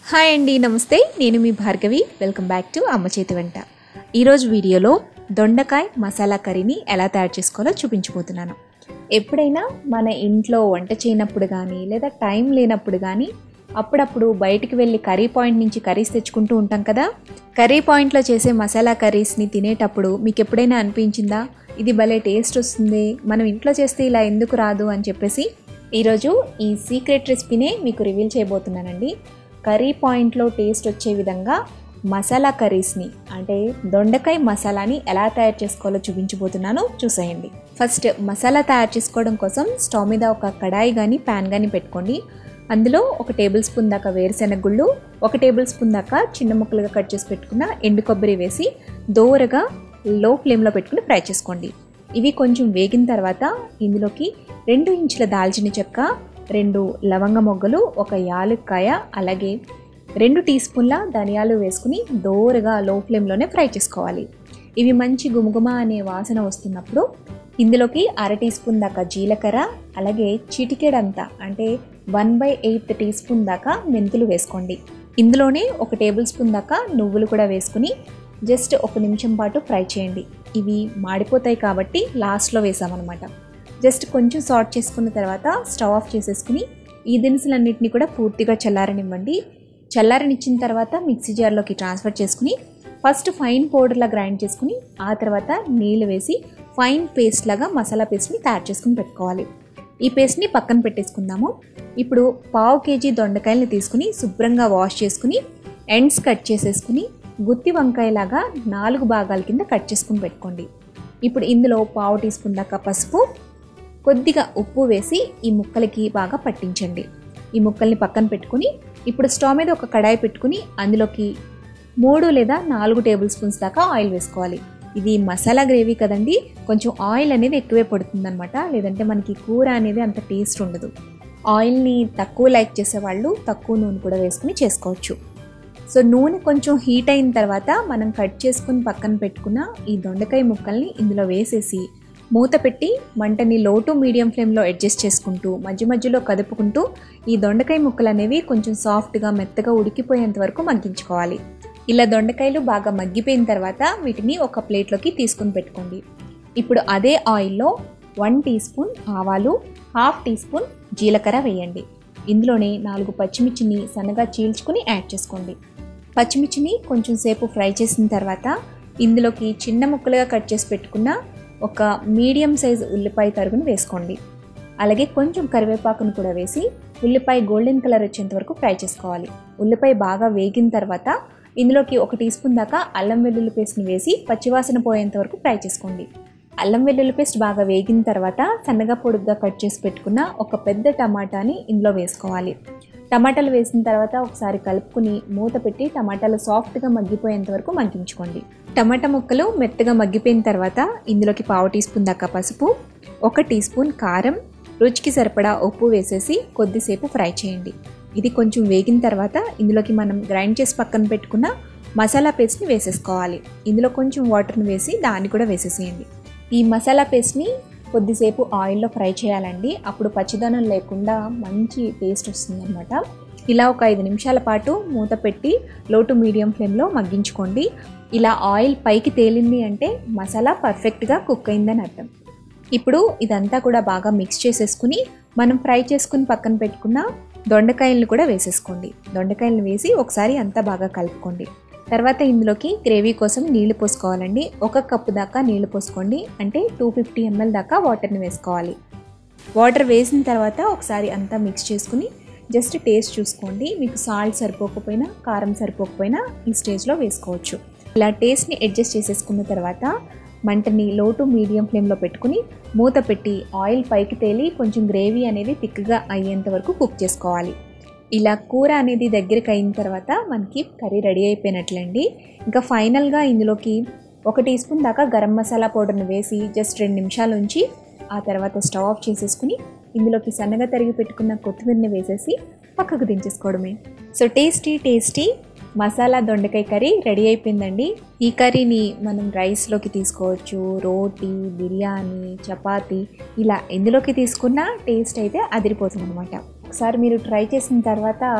hi అండి నమస్తే నేను మీ భార్గవి వెల్కమ్ బ్యాక్ టు అమ్మ చేతి వంట ఈరోజు వీడియోలో దొండకాయ మసాలా కర్రీని ఎలా తయారు చేసుకోవాలో చూపించబోతున్నాను ఎప్పుడైనా మన ఇంట్లో వంట చేయనప్పుడు కానీ లేదా టైం లేనప్పుడు కానీ అప్పుడప్పుడు బయటికి వెళ్ళి కర్రీ పాయింట్ నుంచి కర్రీస్ తెచ్చుకుంటూ ఉంటాం కదా కర్రీ పాయింట్లో చేసే మసాలా కర్రీస్ని తినేటప్పుడు మీకు ఎప్పుడైనా అనిపించిందా ఇది భలే టేస్ట్ వస్తుంది మనం ఇంట్లో చేస్తే ఇలా ఎందుకు రాదు అని చెప్పేసి ఈరోజు ఈ సీక్రెట్ రెసిపీనే మీకు రివీల్ చేయబోతున్నానండి కర్రీ పాయింట్లో టేస్ట్ వచ్చే విధంగా మసాలా కర్రీస్ని అంటే దొండకాయ మసాలాని ఎలా తయారు చేసుకోవాలో చూపించబోతున్నాను చూసేయండి ఫస్ట్ మసాలా తయారు చేసుకోవడం కోసం స్టవ్ మీద ఒక కడాయి కానీ ప్యాన్ కానీ పెట్టుకోండి అందులో ఒక టేబుల్ స్పూన్ దాకా వేరుశెనగ గుళ్ళు ఒక టేబుల్ స్పూన్ దాకా చిన్న ముక్కలుగా కట్ చేసి పెట్టుకున్న ఎండు కొబ్బరి వేసి దోరగా లో ఫ్లేమ్లో పెట్టుకుని ఫ్రై చేసుకోండి ఇవి కొంచెం వేగిన తర్వాత ఇందులోకి రెండు ఇంచుల దాల్చిన చెక్క రెండు లవంగ మొగ్గలు ఒక యాలుక్కాయ అలాగే రెండు టీ స్పూన్ల ధనియాలు వేసుకుని దోరగా లో ఫ్లేమ్లోనే ఫ్రై చేసుకోవాలి ఇవి మంచి గుమగుమ అనే వాసన వస్తున్నప్పుడు ఇందులోకి అర టీ స్పూన్ దాకా జీలకర్ర అలాగే చిటికెడంతా అంటే one by eighth teaspoon దాకా మెంతులు వేసుకోండి ఇందులోనే ఒక టేబుల్ స్పూన్ దాకా నువ్వులు కూడా వేసుకుని జస్ట్ ఒక నిమిషం పాటు ఫ్రై చేయండి ఇవి మాడిపోతాయి కాబట్టి లాస్ట్లో వేసామన్నమాట జస్ట్ కొంచెం సార్ట్ చేసుకున్న తర్వాత స్టవ్ ఆఫ్ చేసేసుకుని ఈ దినుసులన్నింటినీ కూడా పూర్తిగా చల్లారనివ్వండి చల్లారనిచ్చిన తర్వాత మిక్సీ జార్లోకి ట్రాన్స్ఫర్ చేసుకుని ఫస్ట్ ఫైన్ పౌడర్లా గ్రైండ్ చేసుకుని ఆ తర్వాత నీళ్ళు వేసి ఫైన్ పేస్ట్ లాగా మసాలా పేస్ట్ని తయారు చేసుకుని పెట్టుకోవాలి ఈ పేస్ట్ని పక్కన పెట్టేసుకుందాము ఇప్పుడు పావు కేజీ దొండకాయలని తీసుకుని శుభ్రంగా వాష్ చేసుకుని ఎండ్స్ కట్ చేసేసుకుని గుత్తి వంకాయలాగా నాలుగు భాగాల కింద కట్ చేసుకుని పెట్టుకోండి ఇప్పుడు ఇందులో పావు టీ స్పూన్ దాకా పసుపు కొద్దిగా ఉప్పు వేసి ఈ ముక్కలకి బాగా పట్టించండి ఈ ముక్కల్ని పక్కన పెట్టుకుని ఇప్పుడు స్టవ్ మీద ఒక కడాయి పెట్టుకుని అందులోకి మూడు లేదా నాలుగు టేబుల్ స్పూన్స్ దాకా ఆయిల్ వేసుకోవాలి ఇది మసాలా గ్రేవీ కదండి కొంచెం ఆయిల్ అనేది ఎక్కువే పడుతుందన్నమాట లేదంటే మనకి కూర అనేది అంత టేస్ట్ ఉండదు ఆయిల్ని తక్కువ లైక్ చేసేవాళ్ళు తక్కువ నూనె కూడా వేసుకుని చేసుకోవచ్చు సో నూనె కొంచెం హీట్ అయిన తర్వాత మనం కట్ చేసుకుని పక్కన పెట్టుకున్న ఈ దొండకాయ ముక్కల్ని ఇందులో వేసేసి మూత పెట్టి మంటని లో టు మీడియం ఫ్లేమ్లో అడ్జస్ట్ చేసుకుంటూ మధ్య మధ్యలో కదుపుకుంటూ ఈ దొండకాయ ముక్కలు అనేవి కొంచెం సాఫ్ట్గా మెత్తగా ఉడికిపోయేంత వరకు మగ్గించుకోవాలి ఇలా దొండకాయలు బాగా మగ్గిపోయిన తర్వాత వీటిని ఒక ప్లేట్లోకి తీసుకుని పెట్టుకోండి ఇప్పుడు అదే ఆయిల్లో వన్ టీ స్పూన్ ఆవాలు హాఫ్ టీ స్పూన్ జీలకర్ర వేయండి ఇందులోనే నాలుగు పచ్చిమిర్చిని సన్నగా చీల్చుకుని యాడ్ చేసుకోండి పచ్చిమిర్చిని కొంచెం సేపు ఫ్రై చేసిన తర్వాత ఇందులోకి చిన్న ముక్కలుగా కట్ చేసి పెట్టుకున్న ఒక మీడియం సైజ్ ఉల్లిపాయ తరుగును వేసుకోండి అలాగే కొంచెం కరివేపాకును కూడా వేసి ఉల్లిపాయ గోల్డెన్ కలర్ వచ్చేంత వరకు ఫ్రై చేసుకోవాలి ఉల్లిపాయ బాగా వేగిన తర్వాత ఇందులోకి ఒక టీ స్పూన్ దాకా అల్లం వెల్లుల్లి పేస్ట్ని వేసి పచ్చివాసన పోయేంత వరకు ఫ్రై చేసుకోండి అల్లం వెల్లుల్లి పేస్ట్ బాగా వేగిన తర్వాత సన్నగా పొడుగ్గా కట్ చేసి పెట్టుకున్న ఒక పెద్ద టమాటాని ఇందులో వేసుకోవాలి టమాటాలు వేసిన తర్వాత ఒకసారి కలుపుకుని మూత పెట్టి టమాటాలు సాఫ్ట్గా మగ్గిపోయేంత వరకు మగ్గించుకోండి టమాటా ముక్కలు మెత్తగా మగ్గిపోయిన తర్వాత ఇందులోకి పావు టీ స్పూన్ దాకా పసుపు ఒక టీ స్పూన్ కారం రుచికి సరిపడా ఉప్పు వేసేసి కొద్దిసేపు ఫ్రై చేయండి ఇది కొంచెం వేగిన తర్వాత ఇందులోకి మనం గ్రైండ్ చేసి పక్కన పెట్టుకున్న మసాలా పేస్ట్ని వేసేసుకోవాలి ఇందులో కొంచెం వాటర్ని వేసి దాన్ని కూడా వేసేసేయండి ఈ మసాలా పేస్ట్ని కొద్దిసేపు ఆయిల్లో ఫ్రై చేయాలండి అప్పుడు పచ్చిదనం లేకుండా మంచి టేస్ట్ వస్తుందన్నమాట ఇలా ఒక ఐదు నిమిషాల పాటు మూత పెట్టి లో టు మీడియం ఫ్లేమ్లో మగ్గించుకోండి ఇలా ఆయిల్ పైకి తేలింది అంటే మసాలా పర్ఫెక్ట్గా కుక్ అయిందని అర్థం ఇప్పుడు ఇదంతా కూడా బాగా మిక్స్ చేసేసుకుని మనం ఫ్రై చేసుకుని పక్కన పెట్టుకున్న దొండకాయలను కూడా వేసేసుకోండి దొండకాయలను వేసి ఒకసారి అంతా బాగా కలుపుకోండి తర్వాత ఇందులోకి గ్రేవీ కోసం నీళ్లు పోసుకోవాలండి ఒక కప్పు దాకా నీళ్లు పోసుకోండి అంటే టూ ఫిఫ్టీ ఎంఎల్ దాకా వాటర్ని వేసుకోవాలి వాటర్ వేసిన తర్వాత ఒకసారి అంతా మిక్స్ చేసుకుని జస్ట్ టేస్ట్ చూసుకోండి మీకు సాల్ట్ సరిపోకపోయినా కారం సరిపోకపోయినా ఈ స్టేజ్లో వేసుకోవచ్చు ఇలా టేస్ట్ని అడ్జస్ట్ చేసేసుకున్న తర్వాత మంటని లో టు మీడియం ఫ్లేమ్లో పెట్టుకుని మూత పెట్టి ఆయిల్ పైకి తేలి కొంచెం గ్రేవీ అనేది థిక్గా అయ్యేంత వరకు కుక్ చేసుకోవాలి ఇలా కూర అనేది దగ్గరికి అయిన తర్వాత మనకి కర్రీ రెడీ అయిపోయినట్లండి ఇంకా ఫైనల్గా ఇందులోకి ఒక టీ స్పూన్ దాకా గరం మసాలా పౌడర్ని వేసి జస్ట్ రెండు నిమిషాలు ఉంచి ఆ తర్వాత స్టవ్ ఆఫ్ చేసేసుకుని ఇందులోకి సన్నగా తరిగి పెట్టుకున్న కొత్తిమీరని వేసేసి పక్కకు దించేసుకోవడమే సో టేస్టీ టేస్టీ మసాలా దొండకాయ కర్రీ రెడీ అయిపోయిందండి ఈ కర్రీని మనం రైస్లోకి తీసుకోవచ్చు రోటీ బిర్యానీ చపాతీ ఇలా ఎందులోకి తీసుకున్నా టేస్ట్ అయితే అదిరిపోతుంది అనమాట ఒకసారి మీరు ట్రై చేసిన తర్వాత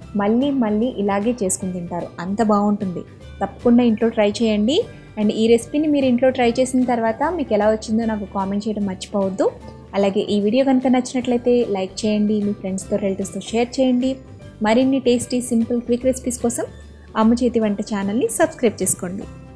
మళ్ళీ మళ్ళీ ఇలాగే చేసుకుని తింటారు అంత బాగుంటుంది తప్పకుండా ఇంట్లో ట్రై చేయండి అండ్ ఈ రెసిపీని మీరు ఇంట్లో ట్రై చేసిన తర్వాత మీకు ఎలా వచ్చిందో నాకు కామెంట్ చేయడం మర్చిపోవద్దు అలాగే ఈ వీడియో కనుక నచ్చినట్లయితే లైక్ చేయండి మీ ఫ్రెండ్స్తో రిలేటివ్స్తో షేర్ చేయండి మరిన్ని టేస్టీ సింపుల్ క్విక్ రెసిపీస్ కోసం అమ్మ చేతి వంట ఛానల్ని సబ్స్క్రైబ్ చేసుకోండి